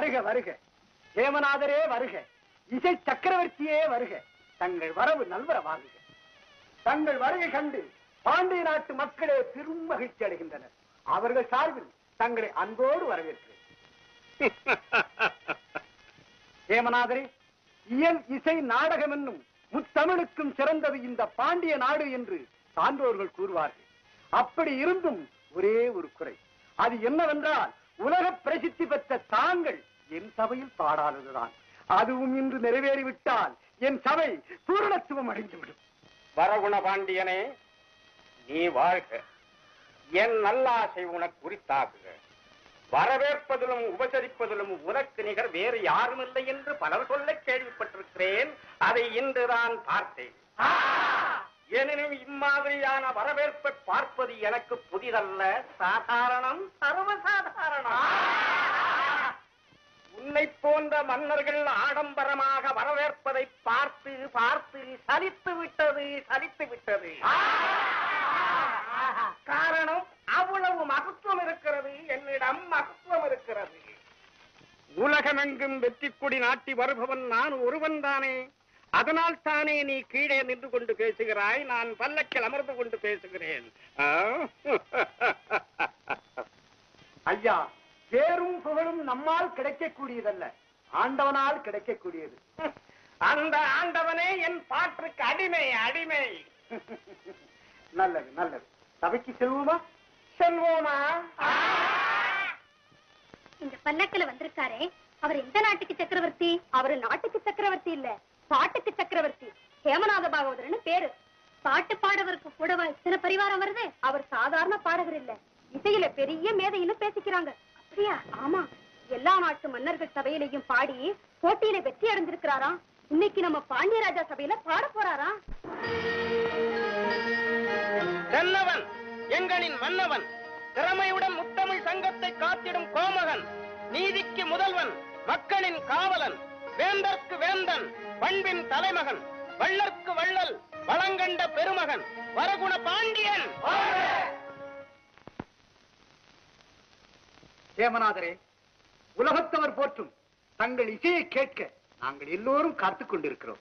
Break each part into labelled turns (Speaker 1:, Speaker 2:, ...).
Speaker 1: வருக வருக ஹேமநாதரே வருக இசை சக்கரவர்த்தியே வருக தங்கள் வரவு நல்வரவாகுக தங்கள் வருகை கண்டு பாண்டிய நாட்டு மக்களே பெரும் மகிழ்ச்சி அடைகின்றனர் அவர்கள் சார்பில் தங்களை அன்போடு வரவேற்கிறேன் ஹேமநாதரே இயல் இசை நாடகம் என்னும் முத்தமிழுக்கும் சிறந்தது இந்த பாண்டிய நாடு என்று சான்றோர்கள் கூறுவார்கள் அப்படி இருந்தும் ஒரே ஒரு குறை அது என்னவென்றால் உலக பிரசித்தி பெற்ற தாங்கள் என் சபையில் பாடாததுதான் அதுவும் இன்று நிறைவேறிவிட்டால் என் சபை பூரணத்துவம் அடைந்துவிடும்
Speaker 2: வரகுண பாண்டியனே நீ வாழ்க என் நல்லாசை உனக்கு உரித்தாகுக வரவேற்பதிலும் உபசரிப்பதிலும் உனக்கு நிகர் வேறு யாரும் இல்லை என்று பலர் சொல்ல கேள்விப்பட்டிருக்கிறேன் அதை இன்றுதான் பார்த்தேன் எனினும் இம்மாதிரியான வரவேற்பை பார்ப்பது எனக்கு புதிதல்ல சாதாரணம் சர்வசாதாரணம் உன்னை போன்ற மன்னர்கள் ஆடம்பரமாக வரவேற்பதை பார்த்து பார்த்து சலித்து விட்டது சலித்து விட்டது காரணம் அவ்வளவு மகத்துவம் இருக்கிறது என்னிடம் மகத்துவம் இருக்கிறது உலகமெங்கும் வெற்றி கொடி நாட்டி வருபவன் நான் ஒருவன் தானே அதனால் தானே நீ கீழே நின்று கொண்டு பேசுகிறாய் நான் பல்லக்கில் அமர்ந்து கொண்டு பேசுகிறேன் ஆ?
Speaker 1: ஐயா பேரும் புகழும் நம்மால் கிடைக்கக்கூடியதல்ல ஆண்டவனால் கிடைக்கக்கூடியது
Speaker 2: அந்த ஆண்டவனே என் பாட்டுக்கு அடிமை அடிமை
Speaker 1: நல்லது நல்லது சபைக்கு செல்வோமா
Speaker 2: செல்வோமா
Speaker 3: இந்த பல்லக்கில் வந்திருக்காரே அவர் எந்த நாட்டுக்கு சக்கரவர்த்தி அவரு நாட்டுக்கு சக்கரவர்த்தி இல்ல பாட்டுக்கு சக்கரவர்த்தி ஹேமநாத பாகவதர்னு பேரு பாட்டு பாடவருக்கு கூடவா இத்தனை பரிவாரம் வருது அவர் சாதாரண பாடகர் இல்ல இசையில பெரிய மேதையில பேசிக்கிறாங்க அப்படியா ஆமா எல்லா நாட்டு மன்னர்கள் சபையிலையும் பாடி போட்டியில வெற்றி அடைஞ்சிருக்கிறாராம் இன்னைக்கு நம்ம பாண்டியராஜா சபையில பாட போறாராம்
Speaker 2: தென்னவன் எங்களின் மன்னவன் திறமையுடன் முத்தமிழ் சங்கத்தை காத்திடும் கோமகன் நீதிக்கு முதல்வன் மக்களின் காவலன் வேந்தர்க்கு வேந்தன் பண்பின் தலைமகன் வள்ளற்கு வள்ளல் வளங்கண்ட பெருமகன் வரகுண பாண்டியன்
Speaker 1: ஹேமநாதரே உலகத்தவர் போற்றும் தங்கள் இசையை கேட்க நாங்கள் எல்லோரும் காத்துக் கொண்டிருக்கிறோம்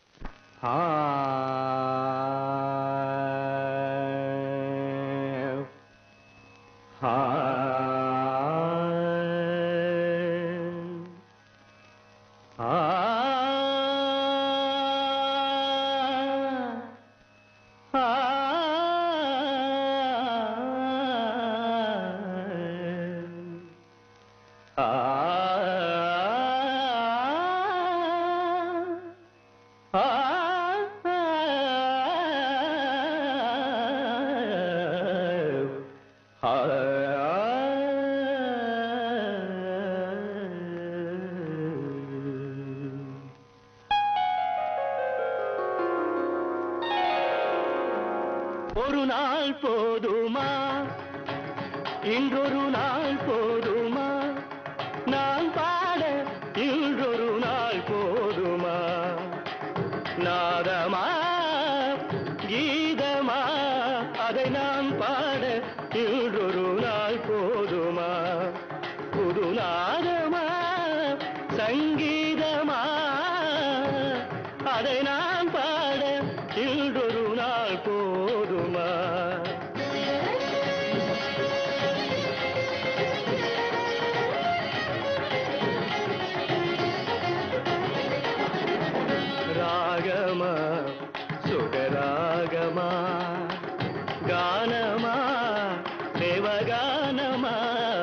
Speaker 4: ஒரு நாள் போதுமா இன்றொரு நாள் போதுமா நான் பாட இன்றொரு நாள் போதுமா நாதமா கீதமா அதை நான் பாட இன்றொரு நாள் போதுமா புது நாதமா சங்கீதமா அதை நான் பாட இன்றொரு நாள் போதுமா ராகமா சுகராகமா கானமா தேவகானமா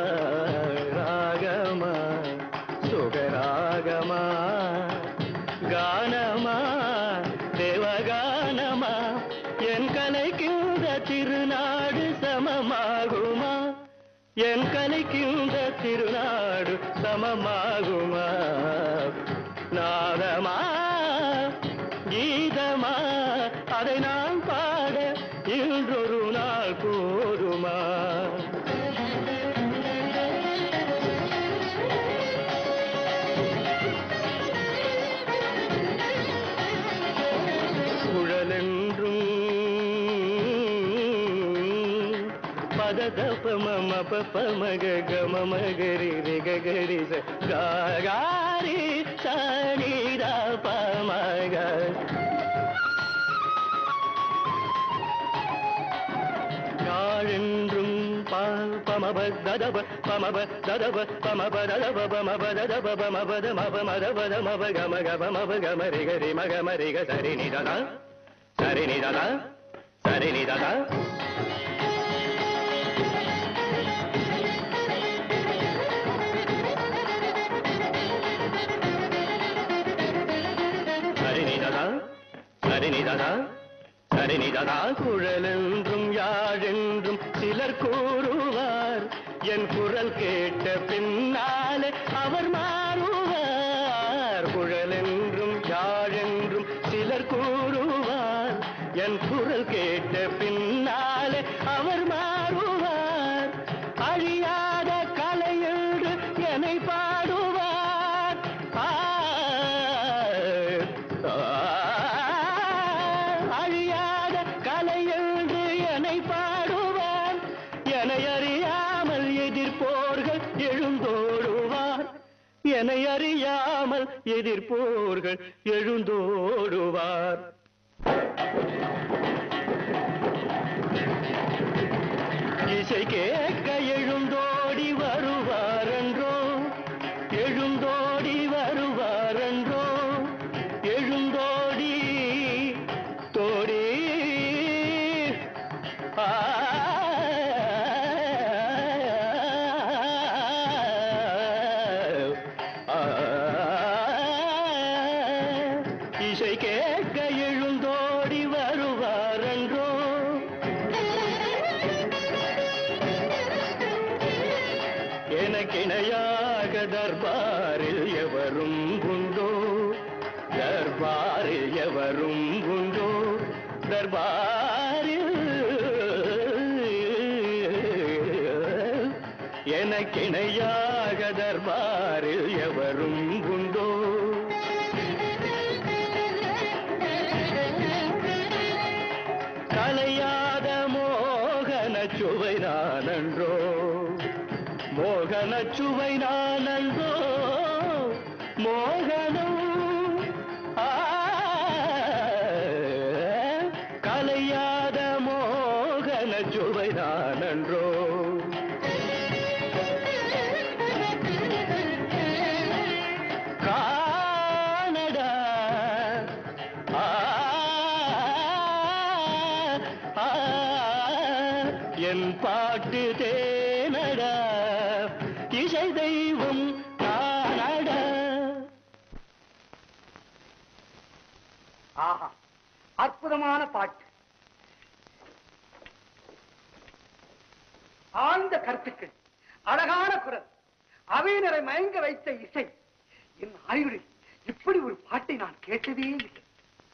Speaker 4: ராகமா சுகராகமா கானமா தேவகானமா என் கலைக்கின்ற திருநாடு சமமாகுமா என் கலைக்கின்ற திருநாடு சமமாகுமா நாதமா கீதமா அதை நான் பாட இன்றொரு நாள் போதுமா குழலென்றும் பத தப மம பப மக கம மகரி ரிக கரி ச காரி சனி தப மக யாழென்றும் பால் பமப ததப பமப ததப பமப ததப பமப ததப பமபத மப மதபத மப கம கப மப கம ரிக ரி மக மரிக சரி நிததா சரி நிததா சரி நிததா சரி நிததா சரி நிததா சரி நிததா குழலென்றும் யாழென்றும் சிலர் கூறுவார் என் குரல் கேட்ட பின்னாலே அவர் மாறுவார் குழலென்றும் யாழென்றும் சிலர் கூறுவார் என் குரல் கேட்ட பின்னாலே அவர் மாறுவார் அழியாத கலையென்று என்னை பாடுவார் ஆ, ஆ, அழியாத கலையென்று என்னை பாடுவார் என்னை அறியாமல் எதிர்ப்போர்கள் எழுந்தோடுவார் என்னை அறியாமல் எதிர்ப்போர்கள் எழுந்தோடுவார் இசை கேட்க எழுந்தோடி வருவாரன்றோ எழுந்தோடி வருவாரன்றோ எழுந்தோடி தோடி ஆ இசை கேட்க எழுந்தோடி வருவாரன்றோ எனக்கிணையாக தர்பாரில் எவரும் உண்டோ தர்பாரில் எவரும் உண்டோ தர்பாரில் எனக்கிணையாக தர்பாரில் எவரும் உண்டோ கலையாத மோகன சுவை நானன்றோ மோகன சுவை நானன்றோ மோகனம் ஆ, கலையாத மோகன சுவை நானன்றோ காணடா ஆ, ஆ, என் பாட்டு தேனடா இசை தெய்வம் நானடா
Speaker 1: ஆஹா அற்புதமான பாட்டு ஆழ்ந்த கருத்துக்கள் அழகான குரல் அவையினரை மயங்க வைத்த இசை என் ஆயுளில் இப்படி ஒரு பாட்டை நான் கேட்டதே இல்லை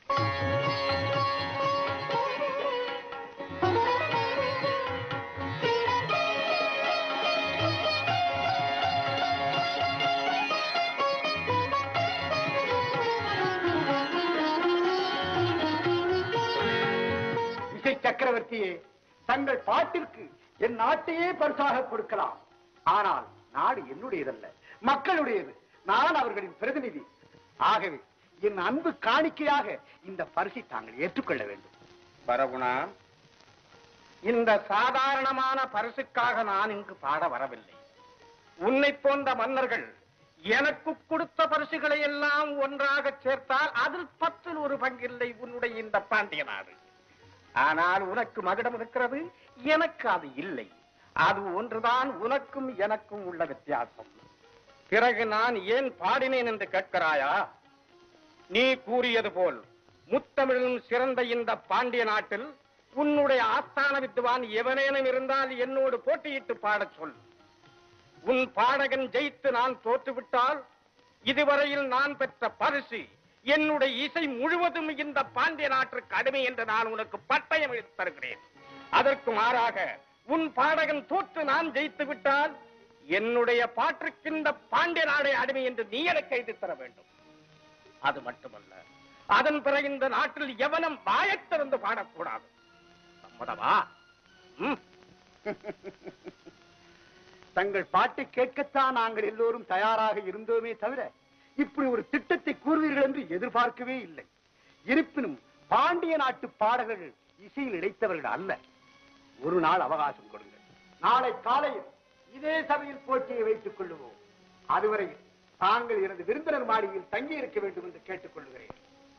Speaker 1: இசை சக்கரவர்த்தியே தங்கள் பாட்டிற்கு என் நாட்டையே பரிசாக கொடுக்கலாம் ஆனால் நாடு என்னுடையதல்ல மக்களுடையது நான் அவர்களின் பிரதிநிதி ஆகவே என் அன்பு காணிக்கையாக இந்த பரிசை தாங்கள் ஏற்றுக்கொள்ள வேண்டும்
Speaker 2: வரகுணா இந்த சாதாரணமான பரிசுக்காக நான் இங்கு பாட வரவில்லை உன்னை போன்ற மன்னர்கள் எனக்கு கொடுத்த பரிசுகளை எல்லாம் ஒன்றாக சேர்த்தால் அதில் பத்தில் ஒரு பங்கில்லை உன்னுடைய இந்த பாண்டிய நாடு ஆனால் உனக்கு மகுடம் இருக்கிறது எனக்கு அது இல்லை அது ஒன்றுதான் உனக்கும் எனக்கும் உள்ள வித்தியாசம் பிறகு நான் ஏன் பாடினேன் என்று கேட்கிறாயா நீ கூறியது போல் முத்தமிழும் சிறந்த இந்த பாண்டிய நாட்டில் உன்னுடைய ஆஸ்தான வித்துவான் எவனேனும் இருந்தால் என்னோடு போட்டியிட்டு பாடச் சொல் உன் பாடகன் ஜெயித்து நான் தோற்றுவிட்டால் இதுவரையில் நான் பெற்ற பரிசு என்னுடைய இசை முழுவதும் இந்த பாண்டிய நாட்டிற்கு அடிமை என்று நான் உனக்கு பட்டயம் எடுத்து தருகிறேன் அதற்கு மாறாக உன் பாடகன் தோற்று நான் ஜெயித்து விட்டால் என்னுடைய பாட்டுக்கு இந்த பாண்டிய நாடே அடிமை என்று நீ எனக்கு எழுதி தர வேண்டும் அது மட்டுமல்ல அதன் பிறகு இந்த நாட்டில் எவனும் வாயைத் திறந்து பாடக்கூடாது சம்மதமா ம்?
Speaker 1: தங்கள் பாட்டை கேட்கத்தான் நாங்கள் எல்லோரும் தயாராக இருந்தோமே தவிர இப்படி ஒரு திட்டத்தை கூறுவீர்கள் என்று எதிர்பார்க்கவே இல்லை இருப்பினும் பாண்டிய நாட்டு பாடகர்கள் இசையில் இழைத்தவர்கள் அல்ல ஒரு நாள் அவகாசம் கொடுங்கள் நாளை காலையில் இதே சபையில் போட்டியை வைத்துக் கொள்ளுவோம் அதுவரையில் தாங்கள் எனது விருந்தினர் மாடியில் தங்கி இருக்க வேண்டும் என்று கேட்டுக் கொள்கிறேன்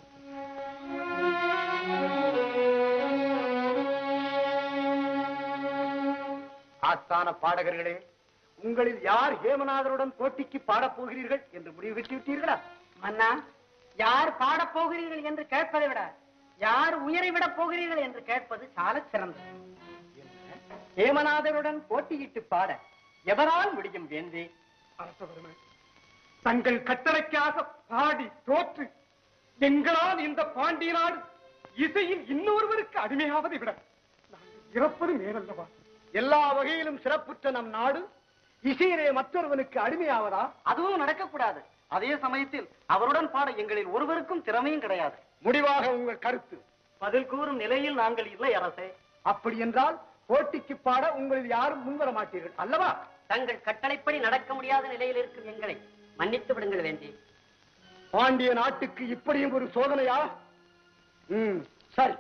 Speaker 1: ஆஸ்தான பாடகர்களே உங்களில் யார் ஹேமநாதருடன் போட்டிக்கு பாடப் போகிறீர்கள் என்று முடிவு பெற்று விட்டீர்களா
Speaker 2: மன்னா யார் பாடப் போகிறீர்கள் என்று கேட்பதை விட யார் உயிரை விட போகிறீர்கள் என்று கேட்பது சாலச் சிறந்தது
Speaker 1: ஹேமநாதருடன் போட்டியிட்டு பாட எவரால் முடியும் வேந்தே
Speaker 2: அரசபெருமை தங்கள் கட்டளைக்காக பாடி தோற்று எங்களால் இந்த பாண்டிய நாடு இசையில் இன்னொருவருக்கு அடிமையாவதை விட நாங்கள் இறப்பது மேலல்லவா
Speaker 1: எல்லா வகையிலும் சிறப்புற்ற நம் நாடு இசையிலே மற்றொருவனுக்கு அடிமையாவதா
Speaker 2: அதுவும் நடக்கக்கூடாது அதே சமயத்தில் அவருடன் பாட எங்களில் ஒருவருக்கும் திறமையும் கிடையாது
Speaker 1: முடிவாக உங்கள் கருத்து
Speaker 2: பதில் கூறும் நிலையில் நாங்கள் இல்லை அரசே
Speaker 1: அப்படி என்றால் போட்டிக்கு பாட உங்களில் யாரும் முன்வர மாட்டீர்கள் அல்லவா
Speaker 2: தங்கள் கட்டளைப்படி நடக்க முடியாத நிலையில் இருக்கும் எங்களை மன்னித்து விடுங்கள் வேண்டி
Speaker 1: பாண்டிய நாட்டுக்கு இப்படியும் ஒரு சோதனையா ம் சரி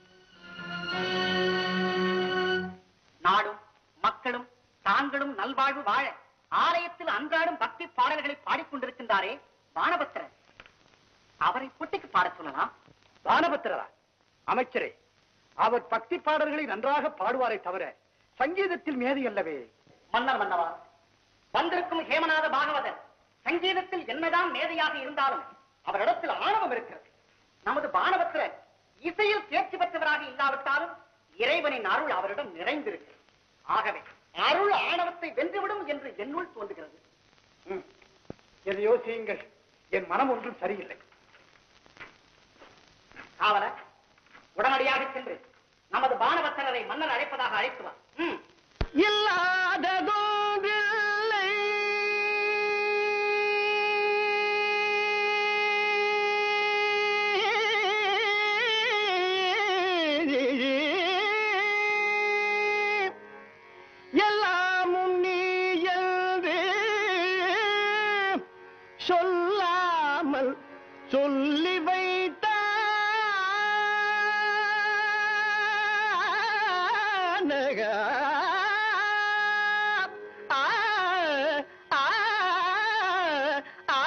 Speaker 2: நாடும் மக்களும் தாங்களும் நல்வாழ்வு வாழ ஆலயத்தில் அன்றாடும் பக்தி பாடல்களை பாடிக்கொண்டிருக்கின்றாரே வானபத்திரர் அவரை போட்டிக்கு பாடச் சொல்லலாம்
Speaker 1: வானபத்திரரா அமைச்சரே அவர் பக்தி பாடல்களை நன்றாக பாடுவாரே தவிர சங்கீதத்தில் மேதை அல்லவே
Speaker 2: மன்னர் மன்னவா வந்திருக்கும் ஹேமநாத பாகவதர் சங்கீதத்தில் என்னதான் மேதையாக இருந்தாலும் அவரிடத்தில் ஆணவம் இருக்கிறது நமது பானவத்திரர் இசையில் தேர்ச்சி பெற்றவராக இல்லாவிட்டாலும் இறைவனின் அருள் அவரிடம் நிறைந்திருக்கிறது ஆகவே அருள் ஆணவத்தை வென்றுவிடும் என்று என்னுள் தோன்றுகிறது
Speaker 1: ம். எதையோ செய்யுங்கள் என் மனம் ஒன்றும் சரியில்லை
Speaker 2: காவலர் உடனடியாக சென்று நமது பானவத்திரரை மன்னர் அழைப்பதாக அழைத்து வா ம்.
Speaker 4: இல்லாததோன்றில்லை எல்லாமும் நீ என்று சொல்லாமல் சொல்லி வைத்தானக ஆ ஆ ஆ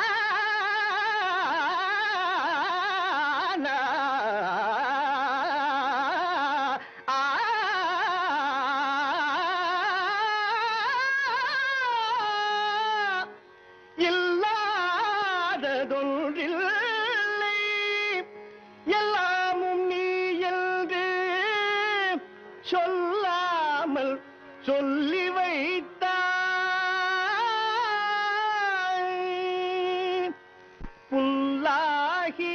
Speaker 4: இல்லாததொன்றில்லை எல்லாமும் நீ என்று சொல்லாமல் சொல்லி வைத்தாய் புல்லாகி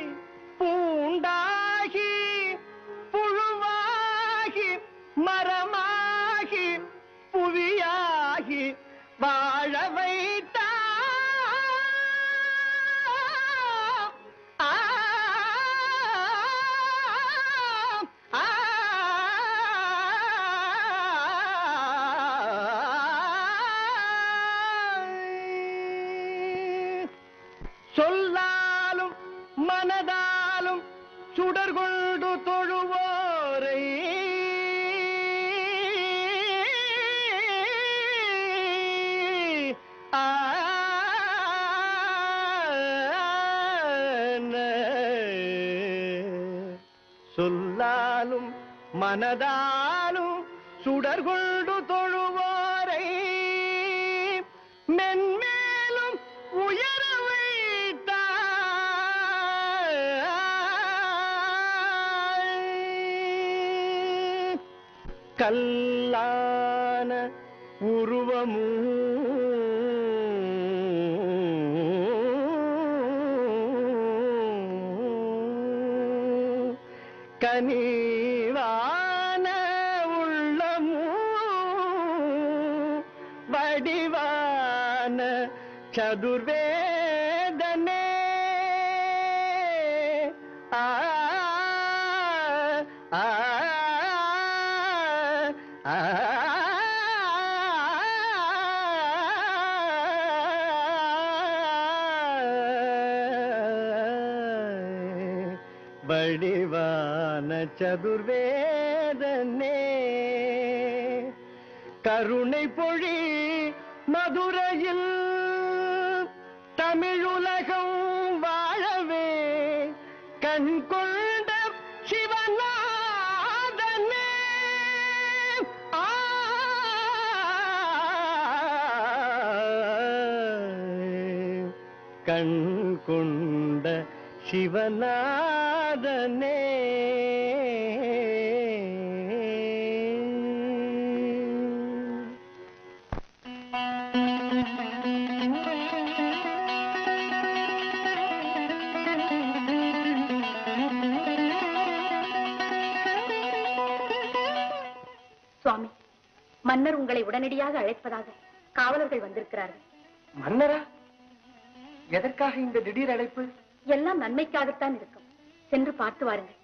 Speaker 4: பூண்டாகி புழுவாகி மரமாகி புவியாகி வாழ வைத்தாய் ஆ ஆ சொல்லாலும் மனதாலும் சுடர் கொண்டு தொழுவோரை சொல்லாலும் மனதாலும் சுடர் கொண்டு தொழுவோரை மென்மேலும் உயர வைத்தாய் கல்லான உருவமும் கனிவான உள்ளமும் வடிவான சதுர்வேதனே ஆ ஆ ஆ தெளிவான சதுர்வேதனே கருணை பொழி மதுரையில் தமிழுலகம் வாழவே கண் கொண்ட சிவநாதனே ஆ கண் கொண்ட சிவநாதனே
Speaker 3: சுவாமி மன்னர் உங்களை உடனடியாக அழைப்பதாக காவலர்கள் வந்திருக்கிறார்கள்
Speaker 1: மன்னரா எதற்காக இந்த திடீர் அழைப்பு
Speaker 3: எல்லாம் நன்மைக்காகத்தான் இருக்கும் சென்று பார்த்து வாருங்கள்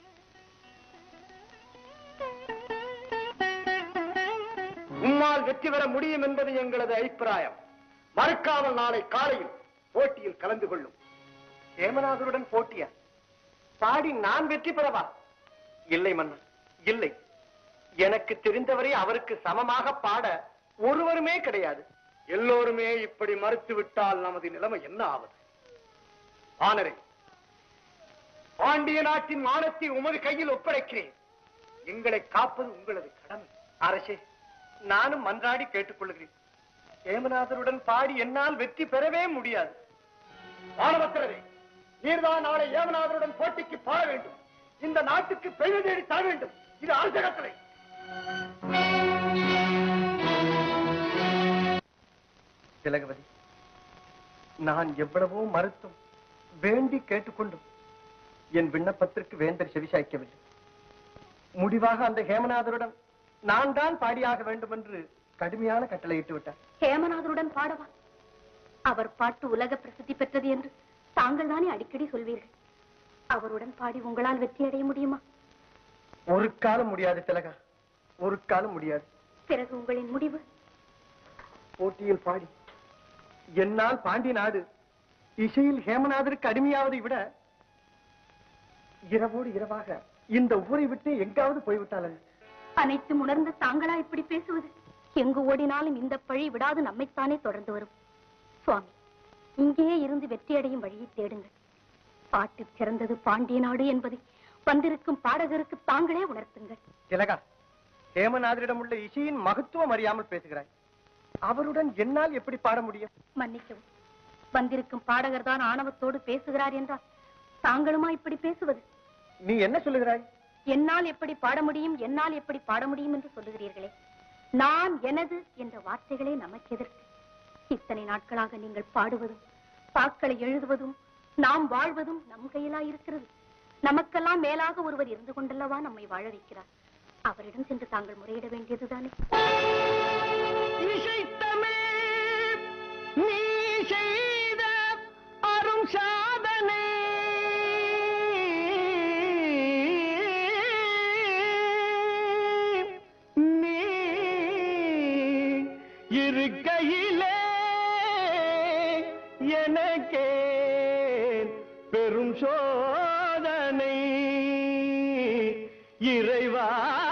Speaker 1: உம்மால் வெற்றி பெற முடியும் என்பது எங்களது அபிப்பிராயம் மறுக்காமல் நாளை காலையில் போட்டியில் கலந்து கொள்ளும் ஹேமநாதருடன் போட்டியா பாடி நான் வெற்றி பெறவா இல்லை மன்னர் இல்லை எனக்கு தெரிந்தவரை அவருக்கு சமமாக பாட ஒருவருமே கிடையாது எல்லோருமே இப்படி மறுத்து விட்டால் நமது நிலைமை என்ன ஆவது ஆனரே பாண்டிய நாட்டின் மானத்தை உமது கையில் ஒப்படைக்கிறேன் எங்களை காப்பது உங்களது கடமை அரசே நானும் மன்றாடி கேட்டுக்கொள்கிறேன் ஹேமநாதருடன் பாடி என்னால் வெற்றி பெறவே முடியாது மாணவத்திரரே நீர்தான் நாளை ஏமநாதருடன் போட்டிக்கு பாட வேண்டும் இந்த நாட்டுக்கு பெருமை தேடி தர வேண்டும் இது அரச கட்டளை திலகவதி நான் எவ்வளவோ மறுத்தும் வேண்டி கேட்டுக்கொண்டும் என் விண்ணப்பத்திற்கு வேந்தர் செவிசாய்க்கவில்லை முடிவாக அந்த ஹேமநாதருடன் நான் தான் பாடியாக வேண்டும் என்று கடுமையான கட்டளையிட்டு விட்டார்
Speaker 3: ஹேமநாதருடன் பாடவா அவர் பாட்டு உலக பிரசித்தி பெற்றது என்று தாங்கள் தானே அடிக்கடி சொல்வீர்கள் அவருடன் பாடி உங்களால் வெற்றி அடைய முடியுமா
Speaker 1: ஒரு காலம் முடியாது திலகா ஒரு காலம் முடியாது
Speaker 3: பிறகு உங்களின் முடிவு
Speaker 1: போட்டியில் பாடி என்னால் பாண்டி நாடு இசையில் ஹேமநாதருக்கு அடிமையாவதை விட இரவோடு இரவாக இந்த ஊரை விட்டு எங்காவது போய்விட்டால்
Speaker 3: அனைத்தும் உணர்ந்து தாங்களா இப்படி பேசுவது எங்கு ஓடினாலும் இந்த பழி விடாது நம்மைத்தானே தொடர்ந்து வரும் சுவாமி இங்கேயே இருந்து வெற்றியடையும் வழியை தேடுங்கள் பாட்டு சிறந்தது பாண்டிய நாடு என்பதை வந்திருக்கும் பாடகருக்கு தாங்களே உணர்த்துங்கள்
Speaker 1: திலகா ஹேமநாதரிடம் உள்ள இசையின் மகத்துவம் அறியாமல் பேசுகிறாய் அவருடன் என்னால் எப்படி பாட முடியும்
Speaker 3: மன்னிக்கவும் வந்திருக்கும் பாடகர் தான் ஆணவத்தோடு பேசுகிறார் என்றால் தாங்களுமா இப்படி பேசுவது
Speaker 1: நீ என்ன சொல்லுகிறாய்
Speaker 3: என்னால் எப்படி பாட முடியும் என்னால் எப்படி பாட முடியும் என்று சொல்லுகிறீர்களே நான் எனது என்ற வார்த்தைகளே நமக்கு எதற்கு இத்தனை நாட்களாக நீங்கள் பாடுவதும் பாக்களை எழுதுவதும் நாம் வாழ்வதும் நம் கையிலா இருக்கிறது நமக்கெல்லாம் மேலாக ஒருவர் இருந்து கொண்டல்லவா நம்மை வாழ வைக்கிறார் அவரிடம் சென்று தாங்கள் முறையிட வேண்டியதுதானே
Speaker 4: இசைத்தமிழ் நீ செய்த அரும் சாதனை நீ இருக்கையிலே எனக்கே பெரும் சோதனை இறைவா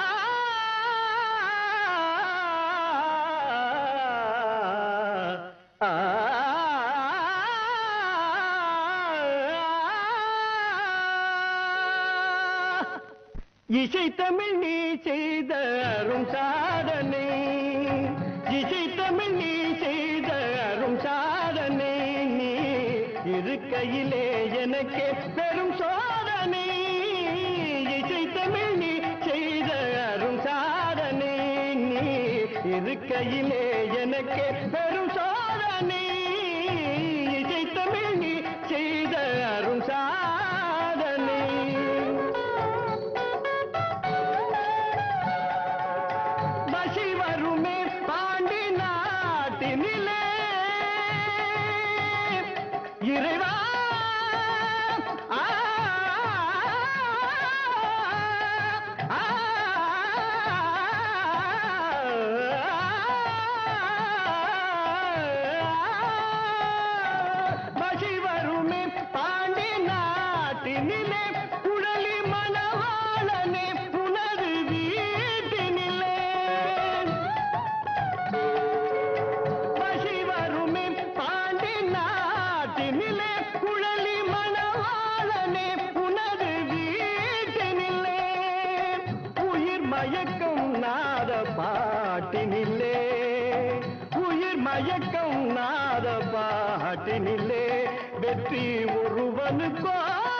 Speaker 4: இசை தமிழ் நீ செய்த அரும் சாதனை இசை தமிழ் நீ செய்த அரும் சாதனை நீ இருக்கையிலே எனக்கே பெரும் சோதனை இசை தமிழ் நீ செய்த அரும் சாதனை நீ இருக்கையிலே எனக்கே பெரும் சோதனை இசை தமிழ் நீ செய்த அரும் சாதனை பசி வருமே பாண்டி நாட்டினிலே இறைவா ஆ, ஆ, ஆ, மயக்கம் நாத பாட்டினில்லே உயிர் மயக்கம் நாத பாட்டினில்லே வெற்றி ஒருவனுக்கோ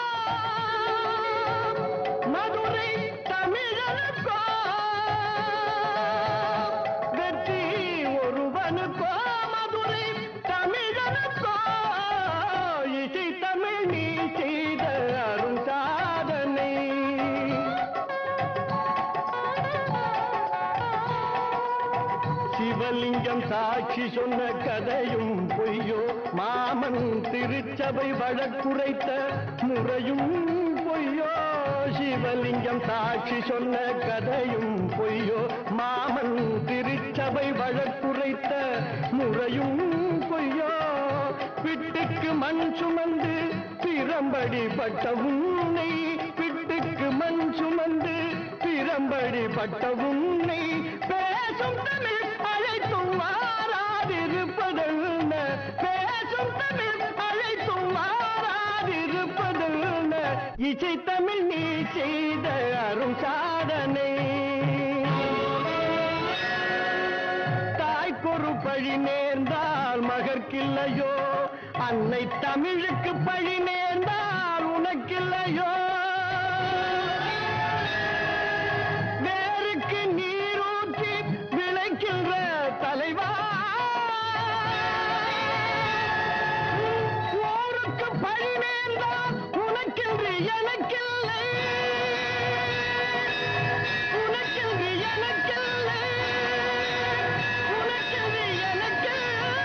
Speaker 4: மதுரை தமிழனுக்கோ வெற்றி ஒருவனுக்கோ மதுரை தமிழனுக்கோ இசை தமிழ் நீ செய்த அருள் சாதனை சிவலிங்கம் சாட்சி சொன்ன கதையும் பொய்யோ மாமன் திருச்சபை வழக்குரைத்த முறையும் பொய்யோ சிவலிங்கம் சாட்சி சொன்ன கதையும் பொய்யோ மாமன் திருச்சபை வழக்குரைத்த முறையும் பொய்யோ பிட்டுக்கு மண் சுமந்து பிரம்படி பட்ட உன்னை பிட்டுக்கு மண் சுமந்து பிரம்படி பட்ட உன்னை பேசும் தமிழ் அழைத்தும் மாறாதிருப்பதென்ன பேசும் தமிழ் அழைத்தும் மாறாதிருப்பதென்ன இசை தமிழ் நீ செய்த அரும் சாதனை தாய்க்கொரு பழி நேர்ந்தால் மகற்கில்லையோ அன்னை தமிழுக்கு பழி நேர்ந்தால் உனக்கில்லையோ வேருக்கு நீரூற்றி விளைக்கின்ற தலைவா ஊருக்கு பழி நேர்ந்தால் உனக்கென்று எனக்கில்லை உனக்கென்று எனக்கில்லை உனக்கென்று எனக்கில்லை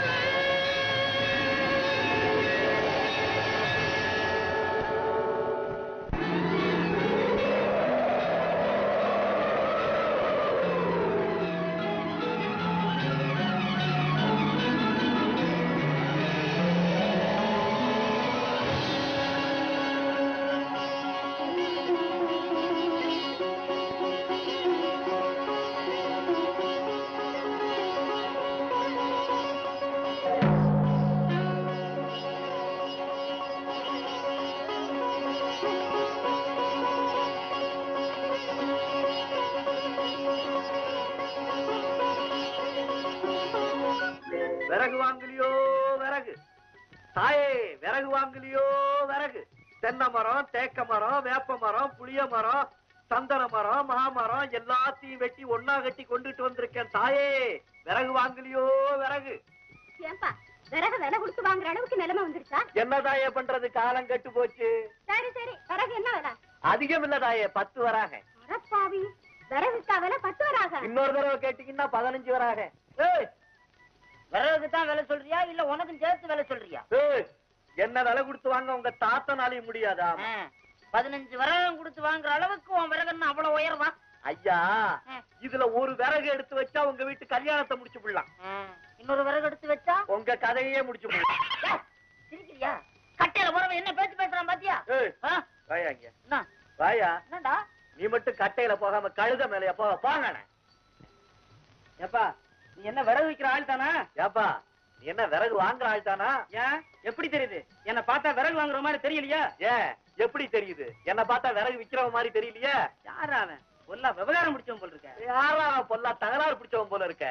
Speaker 1: விறகு வாங்கலையோ விறகு தாயே விறகு வாங்கலையோ விறகு தென்னை மரம் தேக்க மரம் வேப்ப மரம் புளிய மரம் சந்தன மரம் மாமரம் எல்லாத்தையும் வெட்டி ஒன்னா கட்டி கொண்டுட்டு வந்திருக்கேன் தாயே விறகு வாங்கலையோ விறகு
Speaker 3: ஏன்பா விறகு விலை கொடுத்து வாங்குற அளவுக்கு நிலைமை வந்துருச்சா
Speaker 1: என்ன தாயே பண்றது காலம் கெட்டு போச்சு
Speaker 3: சரி சரி விறகு என்ன விலை
Speaker 1: அதிகம் இல்ல தாயே பத்து வராக
Speaker 3: அடப்பாவி விறகுக்கா விலை பத்து வராக
Speaker 1: இன்னொரு தடவை கேட்டீங்கன்னா பதினஞ்சு வராக ஏய்
Speaker 5: விறகுக்கு தான் விலை சொல்றியா இல்ல உனக்கும் சேர்த்து விலை சொல்றியா
Speaker 1: ஏய், என்ன விலை கொடுத்து வாங்க உங்க தாத்தனாலையும் முடியாதா
Speaker 5: ஆ, பதினஞ்சு விறகம் கொடுத்து வாங்குற அளவுக்கு உன் விறகுன்னு அவ்வளவு உயர்வா
Speaker 1: ஐயா
Speaker 5: ஆ.
Speaker 1: இதுல ஒரு விறகு எடுத்து வச்சா உங்க வீட்டு கல்யாணத்தை முடிச்சு விடலாம்
Speaker 5: ஆ, இன்னொரு விறகு எடுத்து வச்சா
Speaker 1: உங்க கதையே முடிச்சு விடலாம்
Speaker 5: ஏ, சிரிக்கிறியா கட்டையில போறவன் என்ன பேச்சு பேசுறான் பாத்தியா
Speaker 1: ஏய்,
Speaker 5: ஆ,
Speaker 1: வாயா இங்க
Speaker 5: என்ன
Speaker 1: வாயா
Speaker 5: என்னடா
Speaker 1: நீ மட்டும் கட்டையில போகாம கழுத மேலயா போ போங்க
Speaker 5: ஏப்பா நீ என்ன விறகு விக்கிற ஆள் தானா
Speaker 1: ஏப்பா நீ என்ன விறகு வாங்குற ஆள் தானா
Speaker 5: ஏன் எப்படி தெரியுது என்ன பார்த்தா விறகு வாங்குற மாதிரி தெரியலையா
Speaker 1: ஏன் எப்படி தெரியுது என்ன பார்த்தா விறகு விக்கிறவன் மாதிரி தெரியலையே
Speaker 5: யாரா அவன் பொல்லா விவகாரம் முடிச்சவன் போல் இருக்க
Speaker 1: யாரா அவன் பொல்லா தகராறு பிடிச்சவன் போல இருக்க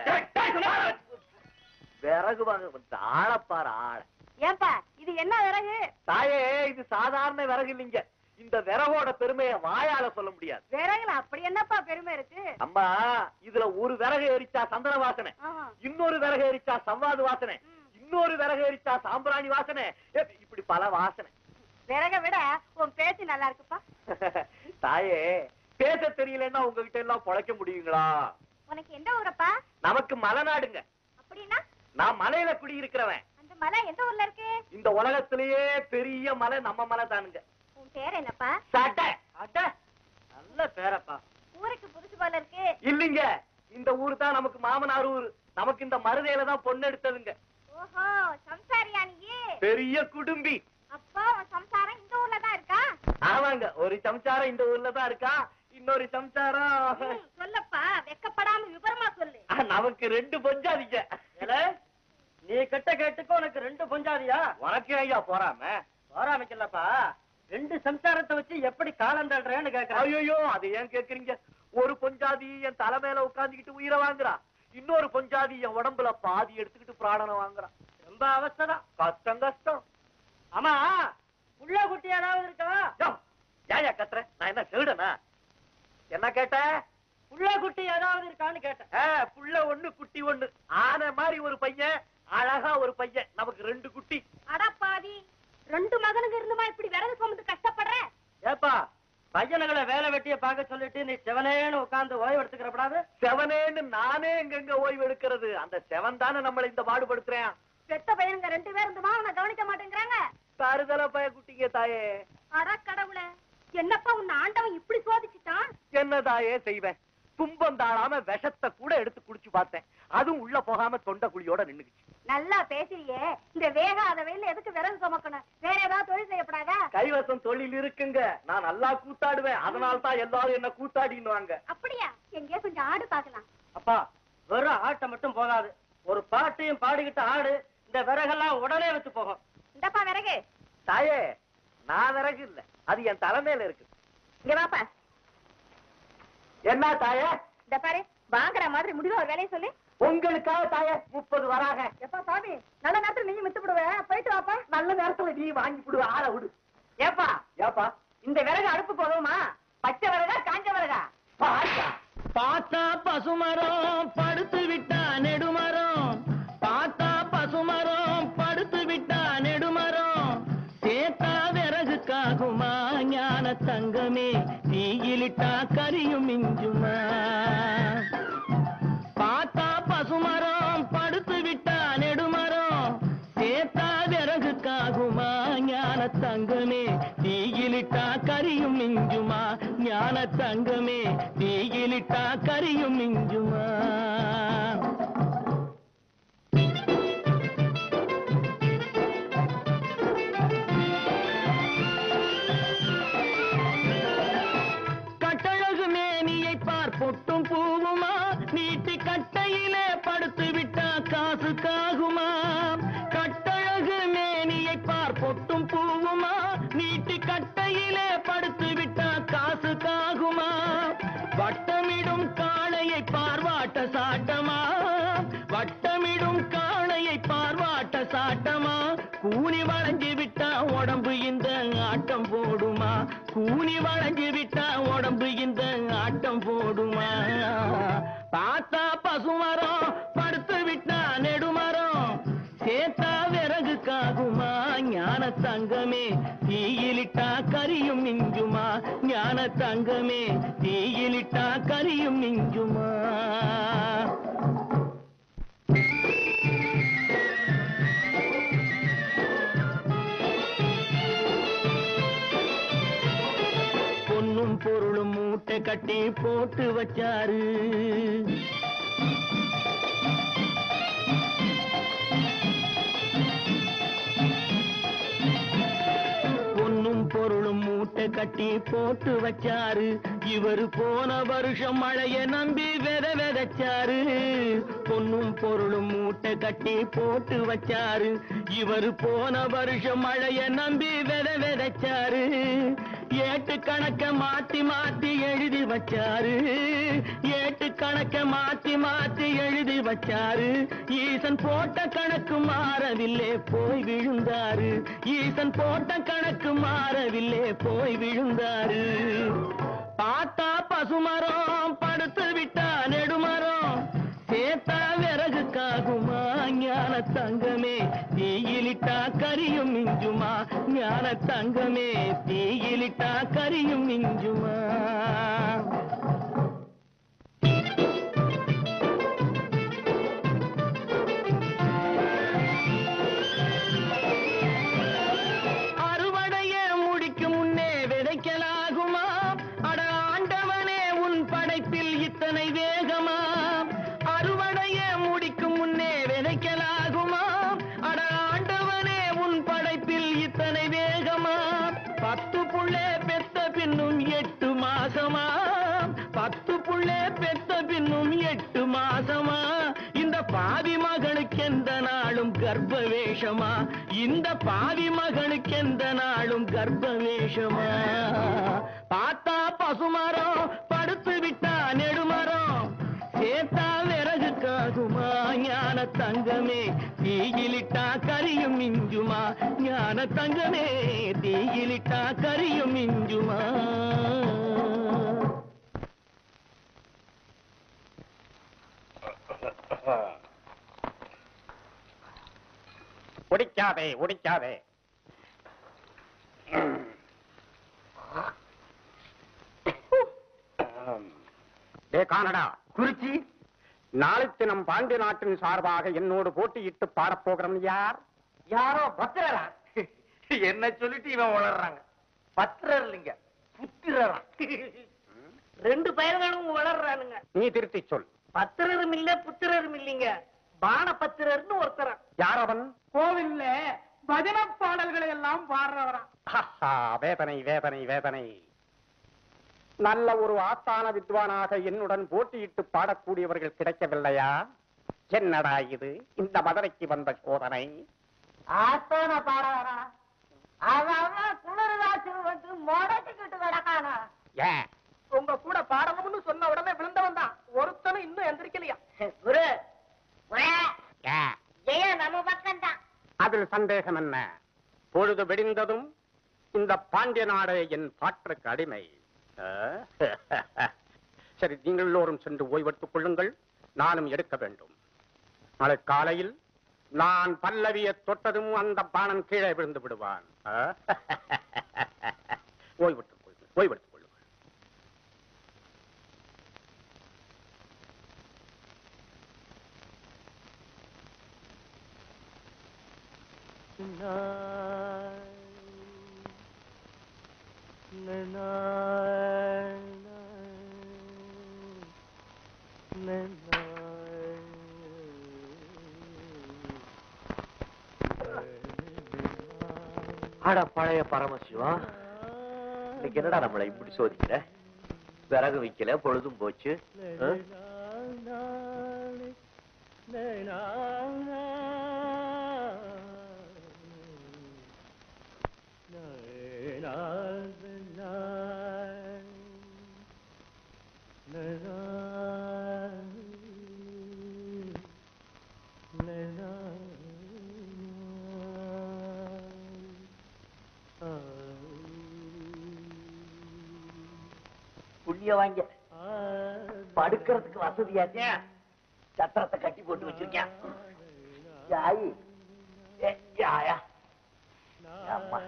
Speaker 1: விறகு வாங்க ஆளப்பாரு ஆள
Speaker 3: ஏன்பா இது என்ன விறகு
Speaker 1: தாயே இது சாதாரண விறகு இல்லைங்க இந்த விறகோட பெருமையை வாயால சொல்ல முடியாது
Speaker 3: விறகுல அப்படி என்னப்பா பெருமை இருக்கு
Speaker 1: அம்மா இதுல ஒரு விறகு எரிச்சா சந்தன வாசனை
Speaker 3: ஆஹா.
Speaker 1: இன்னொரு விறகு எரிச்சா சம்வாது வாசனை இன்னொரு விறகு எரிச்சா சாம்பிராணி வாசனை ஏ, இப்படி பல வாசனை
Speaker 3: விறக விட உன் பேச்சு நல்லா இருக்குப்பா
Speaker 1: தாயே பேச தெரியலன்னா உங்ககிட்ட எல்லாம் பொழைக்க முடியுங்களா
Speaker 3: உனக்கு எந்த ஊரப்பா
Speaker 1: நமக்கு மலைநாடுங்க
Speaker 3: அப்படின்னா
Speaker 1: நான் மலையில குடியிருக்கிறவன்
Speaker 3: அந்த மலை எந்த ஊர்ல இருக்கு
Speaker 1: இந்த உலகத்திலேயே பெரிய மலை நம்ம மலை தானுங்க
Speaker 3: உன் பேர் என்னப்பா
Speaker 1: சட்டை
Speaker 5: அட நல்ல பேரப்பா
Speaker 3: ஊருக்கு புதுசு போல இருக்கு
Speaker 1: இல்லைங்க இந்த ஊர் தான் நமக்கு மாமனார் ஊர் நமக்கு இந்த மருதையில தான் பொண்ணு எடுத்ததுங்க
Speaker 3: ஓஹோ சம்சாரியா நீ
Speaker 1: பெரிய குடும்பி
Speaker 3: அப்பா உன் சம்சாரம் இந்த ஊர்ல தான் இருக்கா
Speaker 1: ஆமாங்க ஒரு சம்சாரம் இந்த ஊர்ல தான் இருக்கா இன்னொரு சம்சாரம்
Speaker 3: ம், சொல்லப்பா வெக்கப்படாம விவரமா சொல்லு
Speaker 1: ஆ, நமக்கு ரெண்டு பொஞ்சாதிங்க
Speaker 5: ஏலே, நீ கெட்ட கேட்டுக்கு உனக்கு ரெண்டு பொஞ்சாதியா
Speaker 1: உனக்கு ஐயா போறாம
Speaker 5: போராமிக்கலப்பா ரெண்டு சம்சாரத்தை வச்சு எப்படி காலம் தள்ளுறேன்னு கேக்குறேன்
Speaker 1: ஐயோ அது ஏன் கேக்குறீங்க ஒரு பொஞ்சா
Speaker 6: பொஞ்சாதி என் தலை மேல உட்கார்ந்துக்கிட்டு உயிரை வாங்குறா இன்னொரு பொஞ்சாதி என் உடம்புல பாதி எடுத்துக்கிட்டு பிராணனை வாங்குறா
Speaker 5: ரொம்ப அவசரம்
Speaker 6: கஷ்டம் கஷ்டம்
Speaker 5: ஆமா புள்ள குட்டி ஏதாவது இருக்கா
Speaker 6: யோ, ஏன்யா கத்துற நான் என்ன செவிடனா என்ன கேட்ட
Speaker 5: புள்ள குட்டி ஏதாவது இருக்கான்னு கேட்டேன்
Speaker 6: ஆ, புள்ள ஒண்ணு குட்டி ஒண்ணு ஆன மாதிரி ஒரு பையன் அழகா ஒரு பையன் நமக்கு ரெண்டு குட்டி
Speaker 3: அடப்பாவி ரெண்டு மகனுங்க இருந்துமா இப்படி விறகு சுமந்து கஷ்டப்படுற
Speaker 5: ஏப்பா பையனுங்களை வேலை வெட்டிய பார்க்க சொல்லிட்டு நீ செவனேன்னு உட்கார்ந்து ஓய்வு எடுத்துக்கிறப்படாது
Speaker 6: செவனேன்னு நானே எங்கெங்க ஓய்வு எடுக்கிறது அந்த செவன் தானே நம்மளை இந்த பாடுபடுத்துறேன்
Speaker 3: பெத்த பையனுங்க ரெண்டு பேர் இருந்துமா அவனை கவனிக்க மாட்டேங்கிறாங்க
Speaker 6: தருதல பய குட்டிங்க தாயே
Speaker 3: அட கடவுளே என்னப்பா உன்னை ஆண்டவன் இப்படி சோதிச்சுட்டான்
Speaker 6: என்ன தாயே செய்வேன் துன்பம் தாழாம விஷத்தை கூட எடுத்து குடிச்சு பார்த்தேன் அதுவும் உள்ள போகாம தொண்டை குழியோட நின்னுக்குச்சு
Speaker 3: நல்லா பேசுறியே இந்த வேகாத வெயில எதுக்கு விறகு சுமக்கணும் வேற ஏதாவது தொழில் செய்யப்படாதா
Speaker 6: கைவசம் தொழில் இருக்குங்க நான் நல்லா கூத்தாடுவேன் அதனால தான் எல்லாரும் என்ன கூத்தாடின்னுவாங்க
Speaker 3: அப்படியா எங்கேயோ கொஞ்சம் ஆடு பார்க்கலாம்
Speaker 5: அப்பா வெறும் ஆட்டை மட்டும் போகாது ஒரு பாட்டையும் பாடிக்கிட்டு ஆடு இந்த விறகெல்லாம் உடனே வச்சு போகும்
Speaker 3: இந்தப்பா விறகு
Speaker 6: தாயே நான் விறகு இல்ல அது என் தலைமையில இருக்கு
Speaker 3: இங்க வாப்பா
Speaker 6: என்ன தாயே
Speaker 3: இந்த பாரு வாங்குற மாதிரி முடிவா ஒரு வேலையை சொல்லு
Speaker 6: உங்களுக்காக தாயே முப்பது வராக
Speaker 3: எப்பா சாமி நல்ல நேரத்துல நீங்க மித்து விடுவ போயிட்டு வாப்பா
Speaker 6: நல்ல நேரத்துல நீ வாங்கி விடுவ ஆளை விடு
Speaker 5: ஏப்பா
Speaker 6: ஏப்பா
Speaker 5: இந்த விறகு அடுப்பு போதுமா பச்சை விறகா காஞ்ச விறகா
Speaker 6: பாத்தா
Speaker 4: பார்த்தா பசுமரம் படுத்து விட்டா நெடுமரம் பார்த்தா பசுமரம் படுத்து விட்டா நெடுமரம் சேத்தா விறகுக்காகுமா ஞான தங்கமே தீயிலிட்டா கரியும் மிஞ்சுமா பார்த்தா பசுமரம் படுத்து விட்டா நெடுமரம் சேத்தா விறகுக்காகுமா ஞான தங்கமே தீயிலிட்டா கரியும் மிஞ்சுமா ஞான தங்கமே தீயிலிட்டா கரியும் மிஞ்சுமா கட்டழகு மேனியை பார் பொட்டும் பூவுமா நீட்டி கட்டையிலே படுத்து விட்டா காசு காகுமா கட்டழகு மேனியை பார் பொட்டும் பூவுமா நீட்டி கட்டையிலே படுத்து விட்டா காசு காகுமா வட்டமிடும் காளையை பார்வாட்ட சாட்டமா வட்டமிடும் காளையை பார்வாட்ட சாட்டமா கூனி வளைஞ்சு விட்டா உடம்பு இந்த ஆட்டம் போடுமா கூனி வளைஞ்சு விட்டா உடம்பு இந்த ஆட்டம் போடுமா பார்த்தா பசுமரம் படுத்து விட்டா நெடுமரம் சேத்தா விறகுக்காகுமா ஞான தங்கமே தீயிலிட்டா கரியும் மிஞ்சுமா ஞான தங்கமே தீயிலிட்டா கரியும் மிஞ்சுமா பொன்னும் பொருளும் மூட்டை கட்டி போட்டு வச்சாரு பொன்னும் பொருளும் மூட்டை கட்டி போட்டு வச்சாரு இவரு போன வருஷம் மழைய நம்பி வித விதைச்சாரு பொன்னும் பொருளும் மூட்டை கட்டி போட்டு வச்சாரு இவரு போன வருஷம் மழைய நம்பி வித விதைச்சாரு ஏட்டு கணக்க மாத்தி மாத்தி எழுதி வச்சாரு ஏட்டு கணக்க மாத்தி மாத்தி எழுதி வச்சாரு ஈசன் போட்ட கணக்கு மாறவில்லை போய் விழுந்தாரு ஈசன் போட்ட கணக்கு மாறவில்லை போய் விழுந்தாரு பார்த்தா பசுமரம் படுத்து விட்டா நெடுமரம் சேத்தா விறகுக்காகுமா ஞான தங்கமே தீயிலிட்டா கரியும் மிஞ்சுமா ஞான தங்கமே தீயிலிட்டா கரியும் மிஞ்சுமா அறுவடைய முடிக்கும் முன்னே விதைக்கலாகுமா அட ஆண்டவனே உன் படைப்பில் இத்தனை வேகமா அறுவடைய முடிக்கும் முன்னே விதைக்கலாகுமா அட ஆண்டவனே உன் படைப்பில் இத்தனை வேகமா பத்து புள்ளே பெத்த பின்னும் எட்டு மாசமா பத்து புள்ளே பெத்த பின்னும் எட்டு மாசமா இந்த பாவி மகனுக்கு எந்த நாளும் கர்ப்ப வேஷமா இந்த பாவி மகனுக்கு எந்த நாளும் கர்ப்ப வேஷமா பார்த்தா பசுமரம் படுத்து விட்டா நெடுமரம் தங்கமே தீயிலிட்டா கரியும் மிஞ்சுமா ஞான தங்கமே தீயிலிட்டா கரியும் மிஞ்சுமா
Speaker 2: ஒடிக்காதே ஒடிக்காதே டே கானடா குறிச்சி நாளைக்கு நம் பாண்டிய நாட்டின் சார்பாக என்னோடு போட்டியிட்டு பாடப்போகிறோம் யார்
Speaker 6: யாரோ பத்திரரா என்ன சொல்லிட்டு இவன் வளர்றாங்க பத்திரர் இல்லைங்க புத்திரரா ரெண்டு பயல்களும் வளர்றானுங்க
Speaker 2: நீ திருத்தி சொல்
Speaker 6: பத்திரரும் இல்ல புத்திரரும் இல்லைங்க பான பத்திரர்னு ஒருத்தர்
Speaker 2: யார் அவன்
Speaker 6: கோவில்ல பஜன பாடல்களை எல்லாம் பாடுறவரா
Speaker 2: ஹஹா, வேதனை வேதனை வேதனை நல்ல ஒரு ஆஸ்தான வித்வானாக என்னுடன் போட்டியிட்டு பாடக்கூடியவர்கள் கிடைக்கவில்லையா என்னடா இது இந்த மதுரைக்கு வந்த சோதனை
Speaker 5: ஆஸ்தான பாடவரா அவன் குளிர்காய்ச்சி வந்து முடக்கிக்கிட்டு கிடக்கானா
Speaker 2: ஏன்
Speaker 6: உங்க கூட பாடணும்னு சொன்ன உடனே விழுந்தவன் தான் ஒருத்தனும் இன்னும் எந்திரிக்கலையா
Speaker 5: குரு
Speaker 2: ஏன்
Speaker 5: ஜெய நம்ம பக்கம் தான்
Speaker 2: அதில் சந்தேகம் என்ன பொழுது வெடிந்ததும் இந்த பாண்டிய நாடே என் பாட்டிற்கு அடிமை ஆ? சரி நீங்கள் எல்லோரும் சென்று ஓய்வெடுத்துக் கொள்ளுங்கள் நானும் எடுக்க வேண்டும் நாளை காலையில் நான் பல்லவியை தொட்டதும் அந்த பாணன் கீழே விழுந்து விடுவான் ஆ? ஓய்வெடுத்துக் கொள்ளுங்கள் ஓய்வெடுத்துக் கொள்ளுங்கள்
Speaker 6: அட பழைய பரமசிவா இன்னைக்கு என்னடா நம்மளை இப்படி சோதிக்கிற விறகு வைக்கல பொழுதும் போச்சு ஆ? புண்ணிய வாங்க படுக்கிறதுக்கு வசதியாச்சே சத்திரத்தை கட்டி போட்டு வச்சிருக்கேன் யாயி ஏ, யாயா அம்மா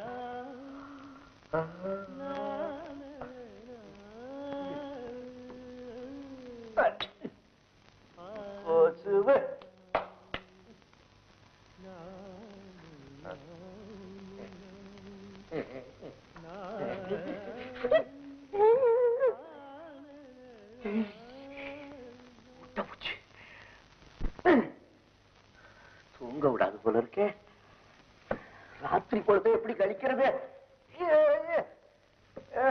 Speaker 6: கொசுவு முட்டை பூச்சி தூங்க விடாது போல இருக்கே ராத்திரி பொழுது எப்படி கழிக்கிறது ஏ, ஏ, ஏ.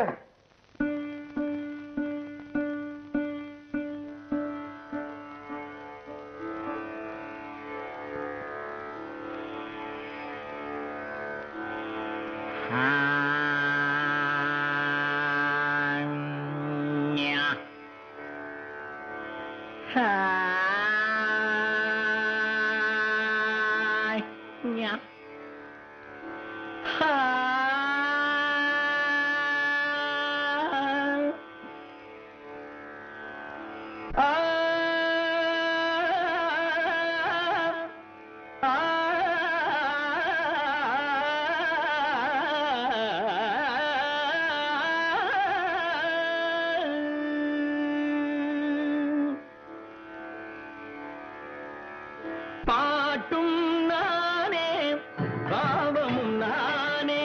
Speaker 4: பாட்டும் நானே பாவமும் நானே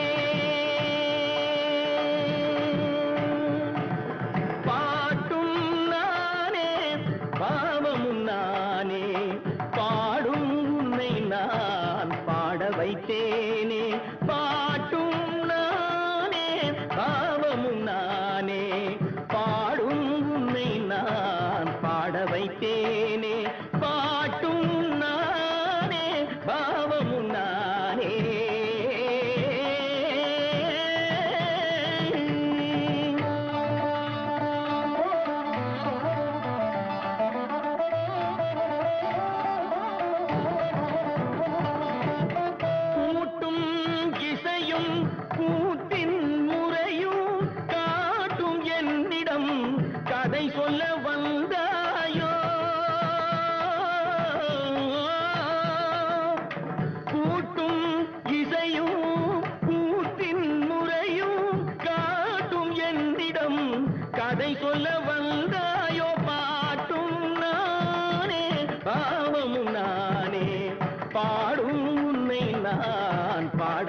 Speaker 4: பாட்டும் நானே பாவமும் நானே பாடும் உன்னை நான் பாட வைத்தேனே பாட்டும் நானே பாவமும் நானே பாடும் உன்னை நான் பாட வைத்தேனே பாட்டும் நானே பாவமும் நானே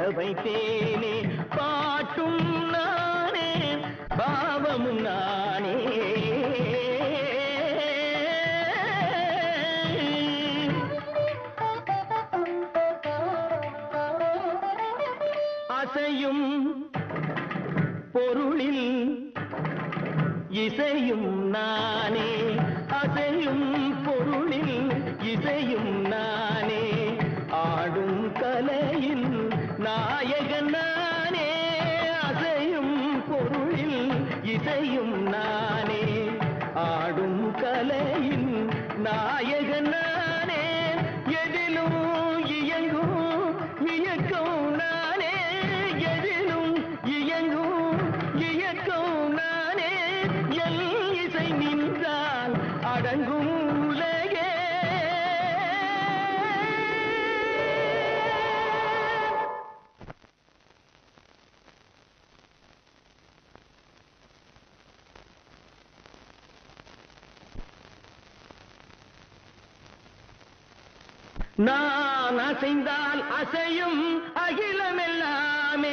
Speaker 4: வைத்தேனே பாட்டும் நானே பாவமும் நானே அசையும் பொருளில் இசையும் நானே அசையும் பொருளில் இசையும் நானே ஆடும் கலையில் நாயகன் நானே அசையும் பொருளில் இசையும் நானே ஆடும் கலையில் நாயகன் நானே எதிலும் இயங்கும் இயக்கம் நானே எதிலும் இயங்கும் இயக்கம் நானே எல் இசை நின்றால் அடங்கும் உலகே நான் அசைந்தால் அசையும் அகிலமெல்லாமே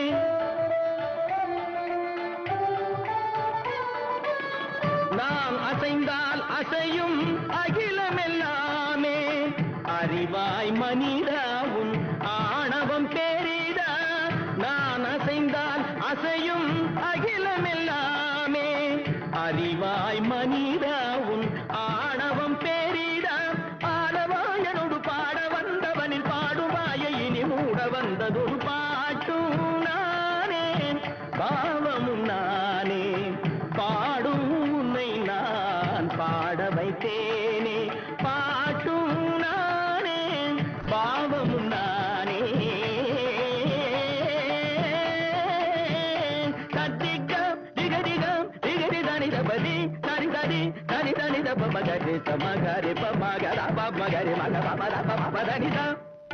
Speaker 4: நான் அசைந்தால் அசையும் அகிலமெல்லாமே அறிவாய் மனிதாவும் ஆணவம் பேரிடா நான் அசைந்தால் அசையும் அகிலமெல்லாமே அறிவாய் மனிதாவும் ஆணவம் பேரிடா ஆடவாயனோடு பாட வந்தவனில் பாடுவாய இனி மூட வந்ததொரு பாட்டும் நானே பாவமும் நானே பாடும் உன்னை நான் பாட வைத்தேனே பாட்டும் நானே பாவமும் நானே தத்திக்கம் திகதிகம் திகதி தனி தபதி தனி தனி தனி தனி தப மகரி சமகரி பமகர பமகரி மக பமர பம தனிதா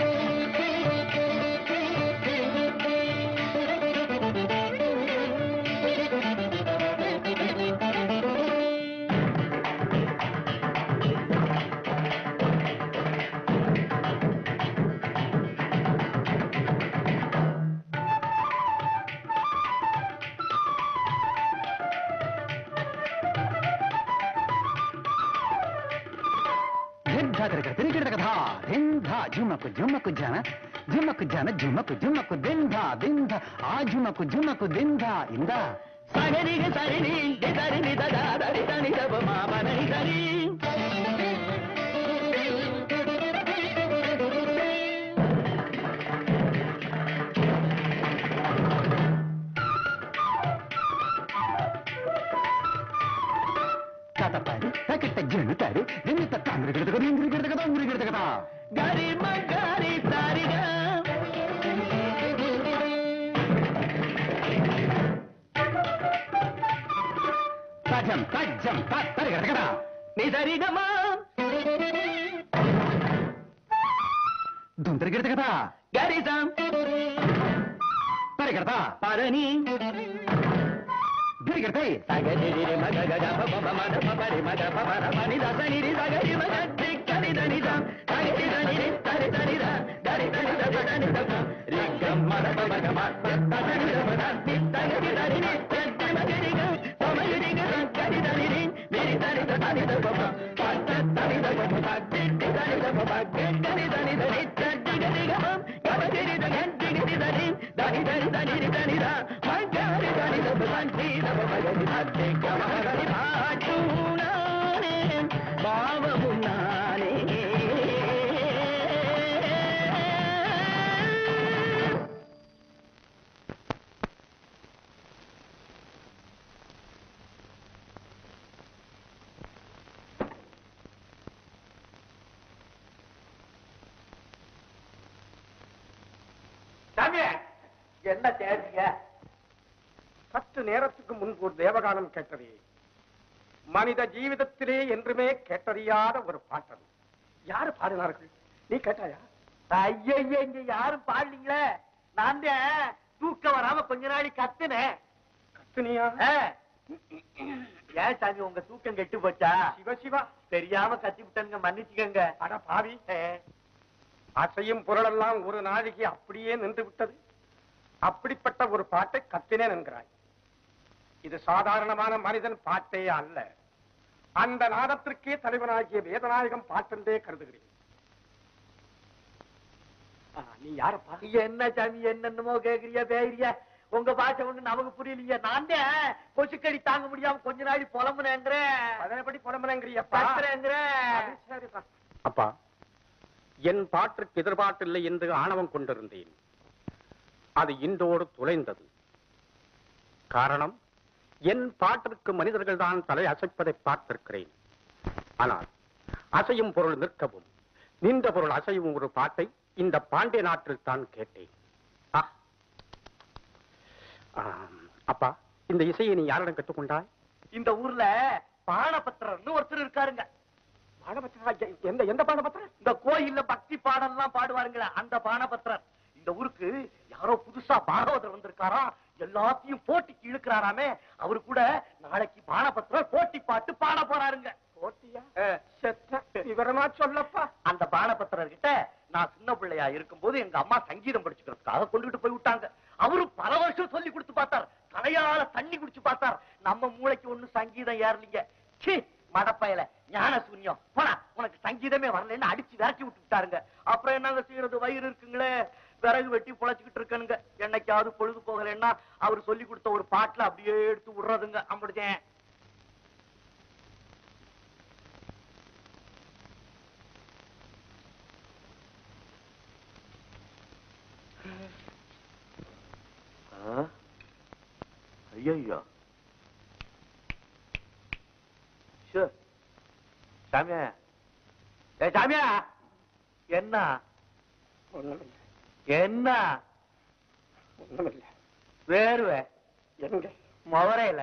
Speaker 1: ತಿರುಗಿಡದ ಕಥಾ ದಿಂಧ ಝುಮಕು ಝುಮಕು ಜನ ಝುಮಕು ಜನ ಝುಮಕು ಝುಮಕು ದಿಂಧ ದಿಂಧ ಆ ಝುಮಕು ಝುಮಕು ದಿಂಧ ಇಂದ
Speaker 4: சகரிக சரிணி தரிணி ததா தரி தனி தப மாமனி தரி
Speaker 1: ಕಥಪಾರಿ ತಕಿಟ್ಟ ಜನು ತಾರಿ ದಿನ್ನಿತ ತಾಂಗ್ರಿ ಗಿಡದ ಕದ ಇಂಗ್ರಿ ಗಿಡದ ಕದ ಉಂಗ್ರಿ ಗಿಡದ ಕದ
Speaker 4: ಗರಿ ಮಗರಿ ಸಾರಿಗ
Speaker 1: ತಜಂ ತಜ್ಜಂ ತರಿ ಗಿಡದ ಕದ
Speaker 4: நீ சரிகமா
Speaker 1: ದುಂತರಿ ಗಿಡದ ಕದ
Speaker 4: கரிசம்
Speaker 1: ತರಿ ಗಿಡದ
Speaker 4: பரணி
Speaker 1: ಗಿರಿ ಗಿಡದ
Speaker 4: சகரி மக கக பப மத பபரி மக பபர மணி தசனி சகரி மக திக்கரி தனிதம் சகரி தனி தரி தனித தரி தனித படனி தப ரிக்கம் மத பபக மத்த தனி தப தித்தகரி தரினி தத்தி மகரிக சமயரிக சங்கரி தனிரி மிரி தனி தனி தப பத்த தனி தப பத்தி தனி தப பக்கரி தனி தனி தட்டி கரிகம் கவகிரி தனி தனி தனி தனி தனி தனி தா மங்கரி தனி தப சங்கி தப மகரி தத்தி கமகரி பாட்டு நானே பாவமும் நானே
Speaker 2: சாமி
Speaker 6: என்ன தேடிங்க
Speaker 2: சற்று நேரத்துக்கு முன்பு ஒரு தேவகானம் கேட்டதே மனித ஜீவிதத்திலே என்றுமே கேட்டறியாத ஒரு பாட்டது யாரு பாடினார்கள் நீ கேட்டாயா
Speaker 6: ஐயா இங்க யாரும் பாடலீங்களே நான் தான் தூக்கம் வராம கொஞ்ச நாளை கத்துனேன்
Speaker 2: கத்துனியா
Speaker 6: ஆ. ஏன் சாமி உங்க தூக்கம் கெட்டு போச்சா
Speaker 2: சிவ சிவா
Speaker 6: தெரியாம கத்தி விட்டனுங்க மன்னிச்சுக்கங்க
Speaker 2: அட பாவி அசையும் பொருளெல்லாம் ஒரு நாளைக்கு அப்படியே நின்று விட்டது அப்படிப்பட்ட ஒரு பாட்டை கத்தினேன் என்கிறாய் இது சாதாரணமான மனிதன் பாட்டே அல்ல அந்த நாதத்திற்கே தலைவனாகிய வேதநாயகம் பாட்டென்றே கருதுகிறேன் ஆ, நீ யாரப்பா
Speaker 6: என்ன சாமி என்னென்னமோ கேக்குறிய பேரிய உங்க பாஷை ஒண்ணு நமக்கு புரியலையே நான் தான் கொசுக்கடி தாங்க முடியாம கொஞ்ச நாளி புலம்புனேங்கிறேன்
Speaker 2: அதனைப்படி புலம்புனங்கிறியப்பா அது சரிதான். அப்பா என் பாட்டிற்கு எதிர்பார்ப்பில்லை என்று ஆணவம் கொண்டிருந்தேன் அது இன்றோடு துளைந்தது காரணம் என் பாட்டிற்கு மனிதர்கள் தான் தலை அசைப்பதை பார்த்திருக்கிறேன் ஆனால் அசையும் பொருள் நிற்கவும் நின்ற பொருள் அசையும் ஒரு பாட்டை இந்த பாண்டிய நாட்டில் தான் கேட்டேன் ஆ. ஆம். அப்பா இந்த இசையை நீ யாரிடம் கற்றுக்கொண்டாய்
Speaker 6: இந்த ஊர்ல பானபத்திரம்னு ஒருத்தர் இருக்காருங்க
Speaker 2: பாடபத்திரா எந்த எந்த பாடபத்திரம்
Speaker 6: இந்த கோயில்ல பக்தி பாடல்லாம் பாடுவாருங்களே அந்த பானபத்திரர் இந்த ஊருக்கு யாரோ புதுசா பாகவதர் வந்திருக்காராம் எல்லாத்தையும் போட்டிக்கு இழுக்கிறாராமே அவரு கூட நாளைக்கு பானபத்திரர் போட்டி பாட்டு பாட போறாருங்க
Speaker 2: போட்டியா செத்த விவரமா சொல்லப்பா
Speaker 6: அந்த பானபத்திரர் கிட்ட நான் சின்ன பிள்ளையா இருக்கும்போது எங்க அம்மா சங்கீதம் படிச்சுக்கிறதுக்காக கொண்டுகிட்டு போய் விட்டாங்க அவரு பல வருஷம் சொல்லி கொடுத்து பார்த்தார் தலையால தண்ணி குடிச்சு பார்த்தார் நம்ம மூளைக்கு ஒண்ணும் சங்கீதம் ஏறலீங்க ச்சீ மடப்பயல ஞான சூன்யம் போனா உனக்கு சங்கீதமே வரலன்னு அடிச்சு விரட்டி விட்டு விட்டாருங்க அப்புறம் என்னங்க செய்யறது வயிறு இருக்குங்களே விறகு வெட்டி புழைச்சுக்கிட்டு இருக்கனுங்க என்னைக்காவது பொழுது போகலைன்னா அவர் சொல்லி கொடுத்த ஒரு பாட்டுல அப்படியே எடுத்து விடுறதுங்க அப்படிதேன் ஐயோ சாமியா ஏ சாமியா என்ன
Speaker 2: ஒண்ணுமில்லை
Speaker 6: என்ன
Speaker 2: ஒண்ணுமில்லை
Speaker 6: வேர்வை
Speaker 2: எங்க
Speaker 6: முவரையில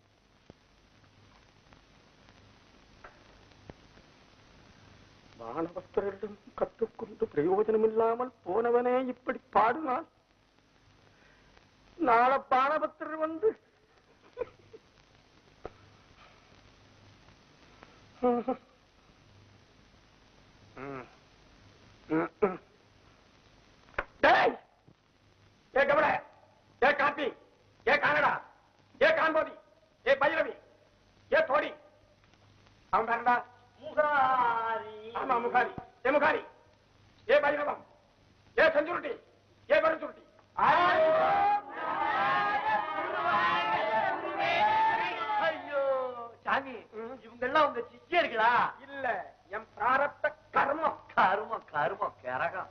Speaker 2: வானவஸ்தரிடம் கற்றுக்கொண்டு பிரயோஜனமில்லாமல் போனவனே இப்படி பாடினான் நாளை பானபத்திரர் வந்து ம். ம், ம். டேய்! ஏ கமல ஏ காப்பி ஏ கானடா ஏ கான்போதி ஏ பைரவி ஏ தோடி அவன் பேரண்டா
Speaker 6: முகாரி
Speaker 2: ஆமா முகாரி ஏ முகாரி ஏ பைரவம் ஏ செஞ்சுருட்டி ஏ பெருஞ்சுருட்டி
Speaker 6: ஐயோ சாமி இவங்க எல்லாம் உங்க சிச்சியர்களா
Speaker 2: இல்ல என் பிராரத்த கர்மம்
Speaker 6: கருமம் கருமம் கரகம்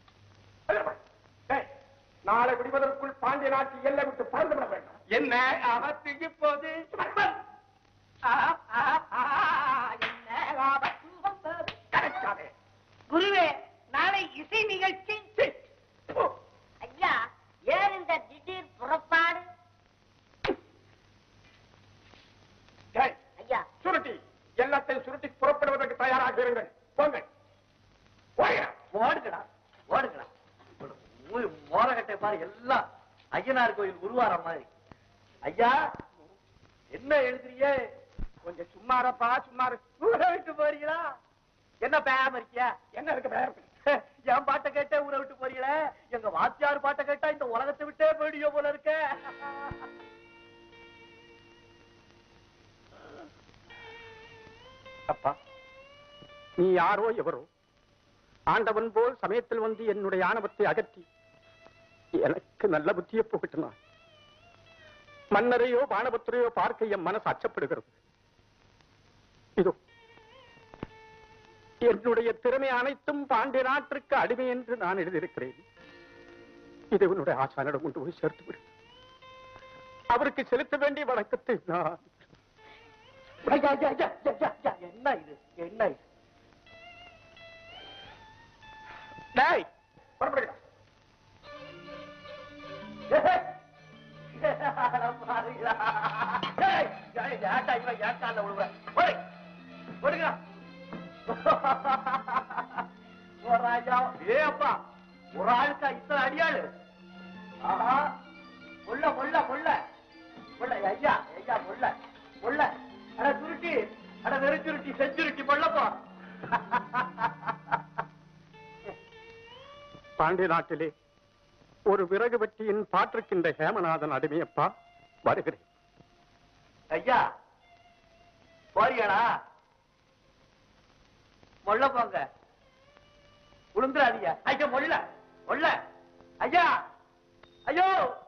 Speaker 2: டேய், நாளை விடுவதற்குள் பாண்டிய நாட்டு எல்லை விட்டு பறந்து விட வேண்டும் என்ன அவத்துக்கு போது கிடைக்காதே
Speaker 7: குருவே நாளை இசை நிகழ்ச்சி ஐயா ஏன் இந்த திடீர் புறப்பாடு
Speaker 2: டேய்,
Speaker 7: ஐயா
Speaker 2: சுருட்டி எல்லாத்தையும் சுருட்டி புறப்படுவதற்கு தயாராக இருங்கள் போங்கள் போய்கிறேன்
Speaker 6: ஓடுங்கடா ஓடுங்கடா மோரகட்டை பாரு எல்லாம் ஐயனார் கோயில் உருவார மாதிரி ஐயா என்ன எழுதுறியே
Speaker 2: கொஞ்சம் சும்மாரப்பா சும்மாரு
Speaker 6: ஊரை விட்டு போறீங்களா என்ன பேம இருக்கியா
Speaker 2: என்ன இருக்கு பேர்
Speaker 6: என் பாட்டை கேட்டே ஊரை விட்டு போறீங்களே எங்க வாத்தியார் பாட்டை கேட்டா இந்த உலகத்தை விட்டே போயிடியோ போல இருக்க
Speaker 2: அப்பா நீ யாரோ எவரோ ஆண்டவன் போல் சமயத்தில் வந்து என்னுடைய ஆணவத்தை அகற்றி எனக்கு நல்ல புத்தியை போகட்டுனான் மன்னரையோ பானபத்திரையோ பார்க்க என் மனசு அச்சப்படுகிறது இதோ என்னுடைய திறமை அனைத்தும் பாண்டிய நாட்டிற்கு அடிமை என்று நான் எழுதியிருக்கிறேன் இதை உன்னுடைய ஆசானிடம் கொண்டு போய் சேர்த்து விடு அவருக்கு செலுத்த வேண்டிய வணக்கத்தை நான்
Speaker 6: ஐயா, ஐயா, ஐயா, ஐயா, ஐயா, என்ன இது என்ன இது
Speaker 2: டேய் புறப்படுகிறேன்
Speaker 6: பாருங்களா ஏய், ஏய், ஏன்டா இவன் ஏன் கால்ல விழுவுற? ஓடு, ஓடுங்கடா. ஒரு ராஜா, ஏ அப்பா, ஒரு ஆளுக்கா இத்தனை அடியாளு ஆஹா முள்ள முள்ள முள்ள முள்ள ஐயா ஐயா முள்ள முள்ள அட சுருட்டி அட வெறும் சுருட்டி செஞ்சுருட்டி முள்ளப்போ
Speaker 2: பாண்டிய நாட்டிலே ஒரு விறகு வெட்டியின் பாட்டிருக்கின்ற ஹேமநாதன் அடிமையப்பா வருகிறேன்
Speaker 6: ஐயா போறியாடா மொள்ள போங்க உளுந்துராதீங்க ஐயா மொள்ள மொள்ள ஐயா ஐயோ